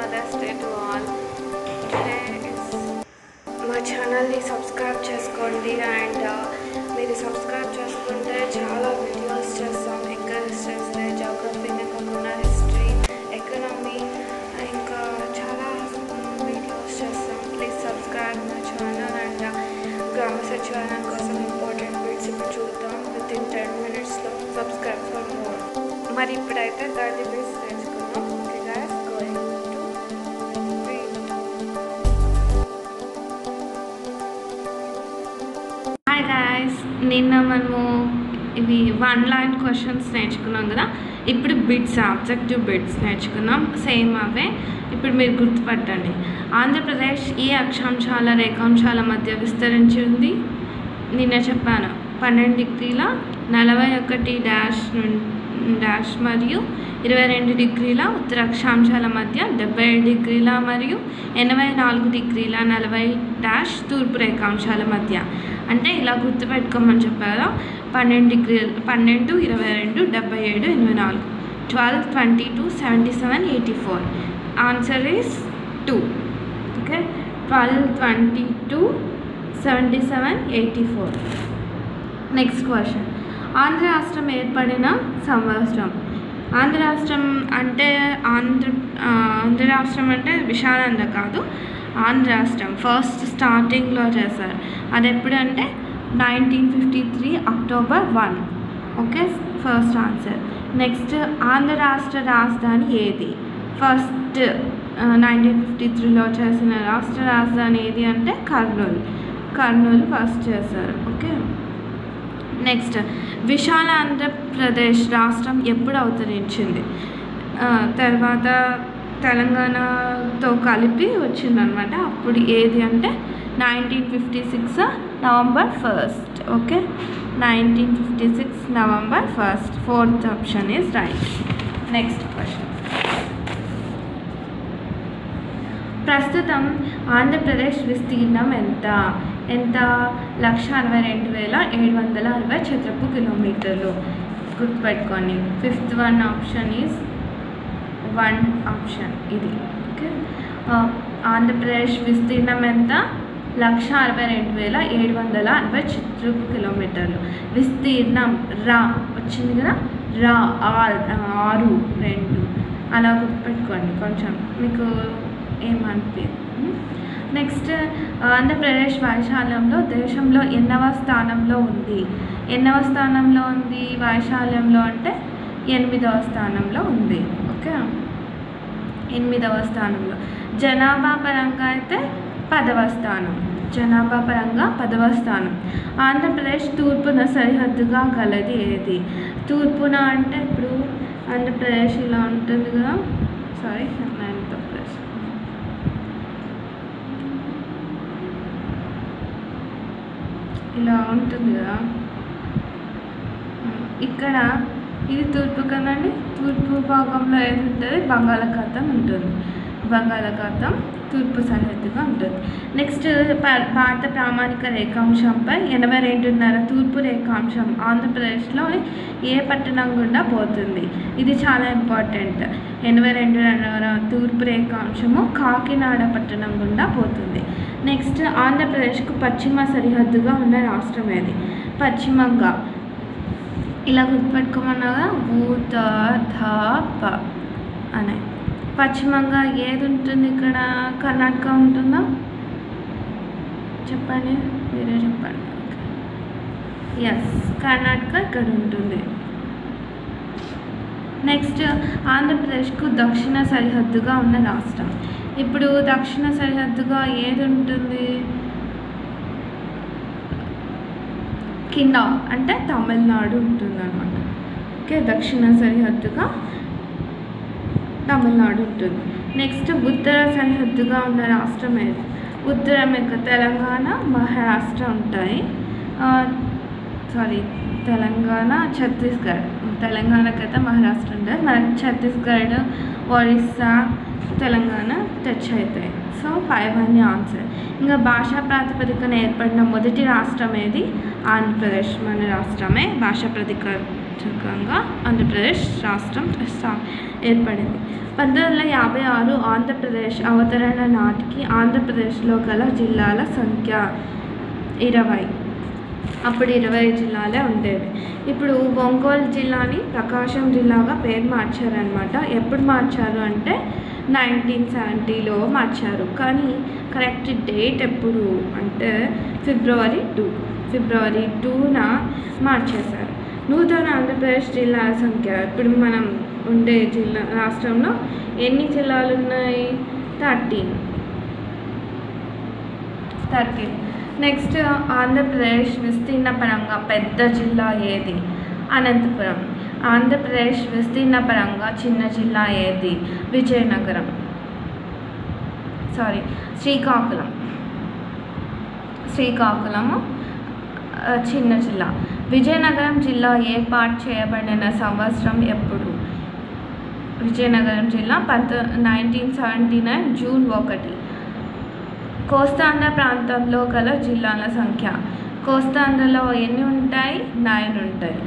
mothers day to all today is మా ఛానల్ని subscribe చేసుకోండి అండ్ మీరు సబ్స్క్రైబ్ చేసుకుంటే చాలా వీడియోస్ చేస్తాం ఎంకరేజ్ చేస్తే జోగ్రఫీనే కాకుండా హిస్టరీ ఎకనామీ ఇంకా చాలా వీడియోస్ చేస్తాం please subscribe my channel and Grama Sachivalayam కోసం ఇంపార్టెంట్ బిట్స్ ఇప్పుడు చూద్దాం విత్ ఇన్ టెన్ మినిట్స్లో సబ్స్క్రైబ్ ఫర్ మోర్ మరి ఇప్పుడైతే థర్టీ బిట్స్ నేర్చుకున్నాం okay guys going to hi guys నిన్న మనము ఇవి వన్ లైన్ క్వశ్చన్స్ నేర్చుకున్నాం కదా ఇప్పుడు బిట్స్ ఆబ్జెక్టివ్ బిట్స్ నేర్చుకున్నాం సేమ్ అవే ఇప్పుడు మీరు గుర్తుపట్టండి ఆంధ్రప్రదేశ్ ఈ అక్షాంశాల రేఖాంశాల మధ్య విస్తరించి ఉంది నిన్న చెప్పాను పన్నెండు డిగ్రీల నలభై ఒకటి డాష్ నుం- డాష్ మరియు ఇరవై రెండు డిగ్రీల ఉత్తర అక్షాంశాల మధ్య డెబ్బై ఏడు డిగ్రీల మరియు ఎనభై నాలుగు డిగ్రీల నలభై డాష్ తూర్పు రేఖాంశాల మధ్య అంటే ఇలా గుర్తుపెట్టుకోమని చెప్పారు పన్నెండు డిగ్రీ పన్నెండు ఇరవై రెండు డెబ్బై ఏడు ఎనభై నాలుగు twelve twenty two seventy seven eighty four answer is two okay twelve twenty two seventy seven eighty four next question Andhra రాష్ట్రం ఏర్పడిన సంవత్సరం ఆంధ్ర రాష్ట్రం అంటే ఆంధ్ర ఆ, ఆంధ్ర రాష్ట్రం అంటే విశాలాంధ్ర కాదు ఆంధ్ర రాష్ట్రం ఫస్ట్ స్టార్టింగ్లో చేశారు అది ఎప్పుడు అంటే nineteen fifty three October one okay first answer next Andhra రాష్ట్ర రాజధాని ఏది ఫస్ట్ నైన్టీన్ ఫిఫ్టీ త్రీలో చేసిన రాష్ట్ర రాజధాని ఏది అంటే కర్నూలు కర్నూలు ఫస్ట్ చేశారు ఓకే నెక్స్ట్ విశాల ఆంధ్రప్రదేశ్ రాష్ట్రం ఎప్పుడు అవతరించింది ఆ, తర్వాత తెలంగాణతో కలిపి వచ్చిందనమాట అప్పుడు ఏది అంటే nineteen fifty six November first okay nineteen fifty six November first fourth option is right next question ప్రస్తుతం ఆంధ్రప్రదేశ్ విస్తీర్ణం ఎంత ఎంత లక్ష అరవై రెండు వేల ఏడు వందల అరవై చదరపు కిలోమీటర్లు గుర్తుపెట్టుకోండి fifth one option is one option ఇది ఓకే ఆ, ఆంధ్రప్రదేశ్ విస్తీర్ణం ఎంత లక్ష అరవై రెండు వేల ఏడు వందల అరవై చదరపు కిలోమీటర్లు విస్తీర్ణం రా వచ్చింది కదా రా ఆర్ ఆరు రెండు అలా గుర్తుపెట్టుకోండి కొంచెం మీకు ఏమనిపించదు నెక్స్ట్ ఆంధ్రప్రదేశ్ వైశాల్యంలో దేశంలో ఎన్నవ స్థానంలో ఉంది ఎన్నవ స్థానంలో ఉంది వైశాల్యంలో అంటే ఎనిమిదవ స్థానంలో ఉంది ఓకే ఎనిమిదవ స్థానంలో జనాభా పరంగా అయితే పదవ స్థానం జనాభా పరంగా పదవ స్థానం ఆంధ్రప్రదేశ్ తూర్పున సరిహద్దుగా గలది ఏది తూర్పున అంటే ఇప్పుడు ఆంధ్రప్రదేశ్ ఇలా ఉంటుంది కదా సారీ ఆంధ్రప్రదేశ్ ఇలా ఉంటుంది కదా ఇక్కడ ఇది తూర్పు కదండి తూర్పు భాగంలో ఏది ఉంటుంది బంగాళాఖాతం ఉంటుంది బంగాళాఖాతం తూర్పు సరిహద్దుగా ఉంటుంది నెక్స్ట్ ప- భారత ప్రామాణిక రేఖాంశంపై ఎనభై రెండున్నర తూర్పు రేఖాంశం ఆంధ్రప్రదేశ్లో ఏ పట్టణం గుండా పోతుంది ఇది చాలా ఇంపార్టెంట్ ఎనభై రెండున్నర తూర్పు రేఖాంశము కాకినాడ పట్టణం గుండా పోతుంది నెక్స్ట్ ఆంధ్రప్రదేశ్కు పశ్చిమ సరిహద్దుగా ఉన్న రాష్ట్రం ఏది పశ్చిమంగా ఇలా గుర్తుపెట్టుకోమన్నాగా ఊత ధ ప అనే పశ్చిమంగా ఏది ఉంటుంది ఇక్కడ కర్ణాటక ఉంటుందా చెప్పండి మీరే చెప్పండి ఎస్ కర్ణాటక ఇక్కడ ఉంటుంది నెక్స్ట్ ఆంధ్రప్రదేశ్కు దక్షిణ సరిహద్దుగా ఉన్న రాష్ట్రం ఇప్పుడు దక్షిణ సరిహద్దుగా ఏది ఉంటుంది కింద అంటే తమిళనాడు ఉంటుంది అనమాట ఓకే దక్షిణ సరిహద్దుగా తమిళనాడు ఉంటుంది నెక్స్ట్ ఉత్తర సరిహద్దుగా ఉన్న రాష్ట్రం ఏది ఉత్తరం యొక్క తెలంగాణ మహారాష్ట్ర ఉంటాయి సారీ తెలంగాణ ఛత్తీస్గఢ్ తెలంగాణకైతే మహారాష్ట్ర ఉంటుంది మనకి ఛత్తీస్గఢ్ ఒరిస్సా తెలంగాణ టచ్ అవుతాయి సో ఫైవ్ అని ఆన్సర్ ఇంకా భాషా ప్రాతిపదికన ఏర్పడిన మొదటి రాష్ట్రం ఏది ఆంధ్రప్రదేశ్ మన రాష్ట్రమే భాషా ప్రాతిపదికంగా ఆంధ్రప్రదేశ్ రాష్ట్రం స్థా- ఏర్పడింది పంతొమ్మిది వందల యాభై ఆరు ఆంధ్రప్రదేశ్ అవతరణ నాటికి ఆంధ్రప్రదేశ్లో గల జిల్లాల సంఖ్య ఇరవై అప్పుడు ఇరవై జిల్లాలే ఉండేవి ఇప్పుడు ఒంగోలు జిల్లాని ప్రకాశం జిల్లాగా పేరు మార్చారనమాట ఎప్పుడు మార్చారు అంటే నైన్టీన్ సెవెంటీలో మార్చారు కానీ కరెక్ట్ డేట్ ఎప్పుడు అంటే ఫిబ్రవరి టూ ఫిబ్రవరి టూన మార్చేశారు నూతన ఆంధ్రప్రదేశ్ జిల్లాల సంఖ్య ఇప్పుడు మనం ఉండే జిల్లా రాష్ట్రంలో ఎన్ని జిల్లాలు ఉన్నాయి థర్టీన్ థర్టీన్ నెక్స్ట్ ఆంధ్రప్రదేశ్ విస్తీర్ణ పరంగా పెద్ద జిల్లా ఏది అనంతపురం ఆంధ్రప్రదేశ్ విస్తీర్ణ పరంగా చిన్న జిల్లా ఏది విజయనగరం సారీ శ్రీకాకుళం శ్రీకాకుళము ఆ, చిన్న జిల్లా విజయనగరం జిల్లా ఏర్పాటు చేయబడిన సంవత్సరం ఎప్పుడు విజయనగరం జిల్లా పంతొ నైన్టీన్ సెవెంటీ నైన్ జూన్ ఒకటి కోస్తాంధ్ర ప్రాంతంలో గల జిల్లాల సంఖ్య కోస్తాంధ్రలో ఎన్ని ఉంటాయి నైన్ ఉంటాయి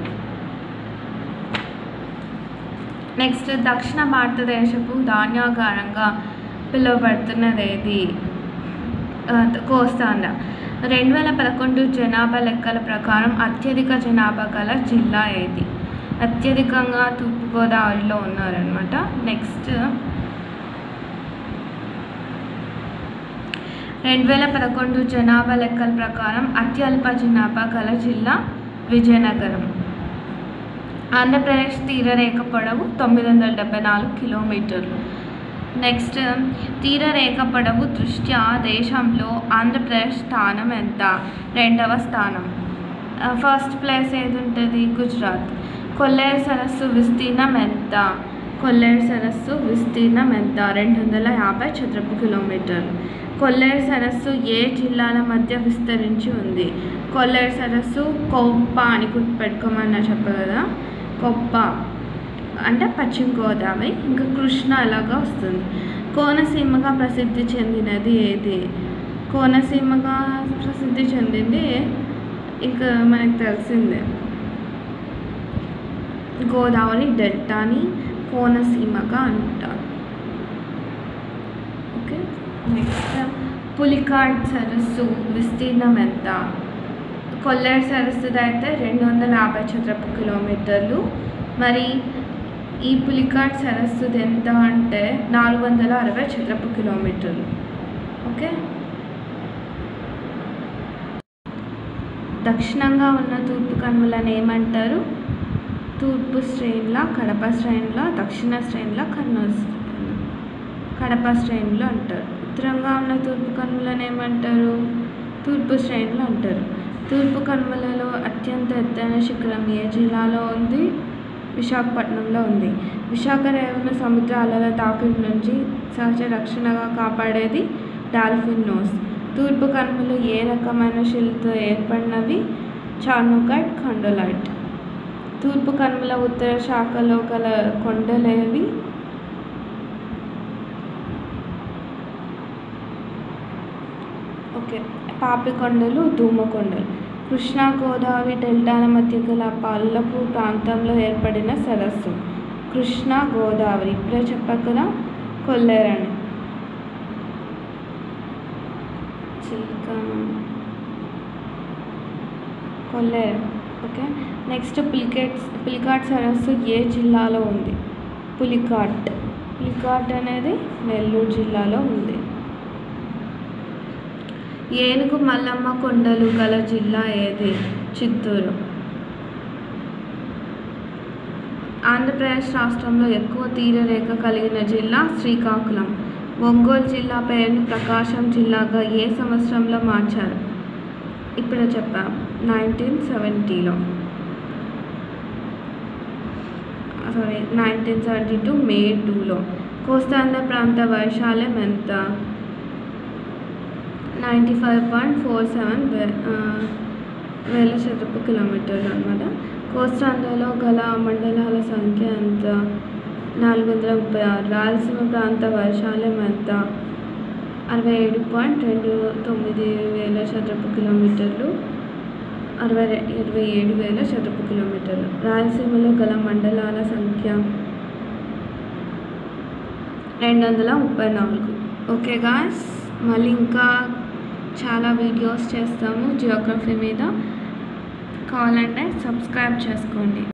నెక్స్ట్ దక్షిణ భారతదేశపు ధాన్యాగారంగా పిలువబడుతున్నది ఏది ఆ, కోస్తాంధ్ర రెండు వేల పదకొండు జనాభా లెక్కల ప్రకారం అత్యధిక జనాభా గల జిల్లా ఏది అత్యధికంగా తూర్పుగోదావరిలో ఉన్నారనమాట నెక్స్ట్ రెండు వేల పదకొండు జనాభా లెక్కల ప్రకారం అత్యల్ప జనాభా గల జిల్లా విజయనగరం ఆంధ్రప్రదేశ్ తీరరేఖ పొడవు తొమ్మిది వందల డెబ్బై నాలుగు కిలోమీటర్లు నెక్స్ట్ తీరరేఖ పొడవు దృష్ట్యా దేశంలో ఆంధ్రప్రదేశ్ స్థానం ఎంత రెండవ స్థానం ఫస్ట్ ప్లేస్ ఏది ఉంటుంది గుజరాత్ కొల్లేరు సరస్సు విస్తీర్ణం ఎంత కొల్లేరు సరస్సు విస్తీర్ణం ఎంత రెండు వందల యాభై చదరపు కిలోమీటర్లు కొల్లేరు సరస్సు ఏ జిల్లాల మధ్య విస్తరించి ఉంది కొల్లేరు సరస్సు కొప్ప అని గుర్తుపెట్టుకోమన్నా చెప్ప కదా కొప్ప అంటే పశ్చిమ గోదావరి ఇంకా కృష్ణ అలాగా వస్తుంది కోనసీమగా ప్రసిద్ధి చెందినది ఏది కోనసీమగా ప్రసిద్ధి చెందింది ఇంకా మనకు తెలిసిందే గోదావరి డెల్టాని కోనసీమగా అంటారు ఓకే నెక్స్ట్ పులికాట్ సరస్సు విస్తీర్ణం ఎంత కొల్లేరు సరస్సుది అయితే రెండు వందల యాభై చదరపు కిలోమీటర్లు మరి ఈ పులికాట్ సరస్సుది ఎంత అంటే నాలుగు వందల అరవై చదరపు కిలోమీటర్లు ఓకే దక్షిణంగా ఉన్న తూర్పు కనుమలను ఏమంటారు తూర్పు శ్రేణిల కడప శ్రేణిల దక్షిణ శ్రేణిల కర్నూలు శ్రేణిల కడప శ్రేణులు అంటారు ఉత్తరంగా ఉన్న తూర్పు కనుమలను ఏమంటారు తూర్పు శ్రేణులు అంటారు తూర్పు కనుమలలో అత్యంత ఎత్తైన శిఖరం ఏ జిల్లాలో ఉంది విశాఖపట్నంలో ఉంది విశాఖ రేవును సముద్ర అలల తాకిడి నుంచి సహజ రక్షణగా కాపాడేది డాల్ఫిన్ నోస్ తూర్పు కనుమలు ఏ రకమైన శిలతో ఏర్పడినవి చార్నోకైట్ ఖండోలైట్ తూర్పు కనుమల ఉత్తర శాఖలో గల కొండలేవి ఓకే పాపికొండలు ధూమకొండలు కృష్ణా గోదావరి డెల్టాల మధ్య గల పల్లపు ప్రాంతంలో ఏర్పడిన సరస్సు కృష్ణా గోదావరి ఇప్పుడే చెప్పాను కదా కొల్లేరని చిల్క కొల్లేరు ఓకే నెక్స్ట్ పులికేట్ పులికాట్ సరస్సు ఏ జిల్లాలో ఉంది పులికాట్ పులికాట్ అనేది నెల్లూరు జిల్లాలో ఉంది ఏనుగు మల్లమ్మ కొండలు గల జిల్లా ఏది చిత్తూరు ఆంధ్రప్రదేశ్ రాష్ట్రంలో ఎక్కువ తీరరేఖ కలిగిన జిల్లా శ్రీకాకుళం ఒంగోలు జిల్లా పేరును ప్రకాశం జిల్లాగా ఏ సంవత్సరంలో మార్చారు ఇప్పుడు చెప్పాం నైన్టీన్ సెవెంటీలో sorry nineteen seventy two May టూలో కోస్తాంధ్ర ప్రాంత వైశాల్యం ఎంత ninety five point four seven వేల చదరపు కిలోమీటర్లు అనమాట కోస్తాంధ్రలో గల మండలాల సంఖ్య ఎంత నాలుగు వందల ముప్పై ఆరు రాయలసీమ ప్రాంత వైశాల్యం ఎంత అరవై ఏడు పాయింట్ రెండు తొమ్మిది వేల చదరపు కిలోమీటర్లు అరవై రె- ఇరవై ఏడు వేల చదరపు కిలోమీటర్లు రాయలసీమలో గల మండలాల సంఖ్య రెండు వందల ముప్పై నాలుగు ఓకే గాయస్ మళ్ళీ ఇంకా చాలా వీడియోస్ చేస్తాము జియోగ్రఫీ మీద కావాలంటే సబ్స్క్రైబ్ చేసుకోండి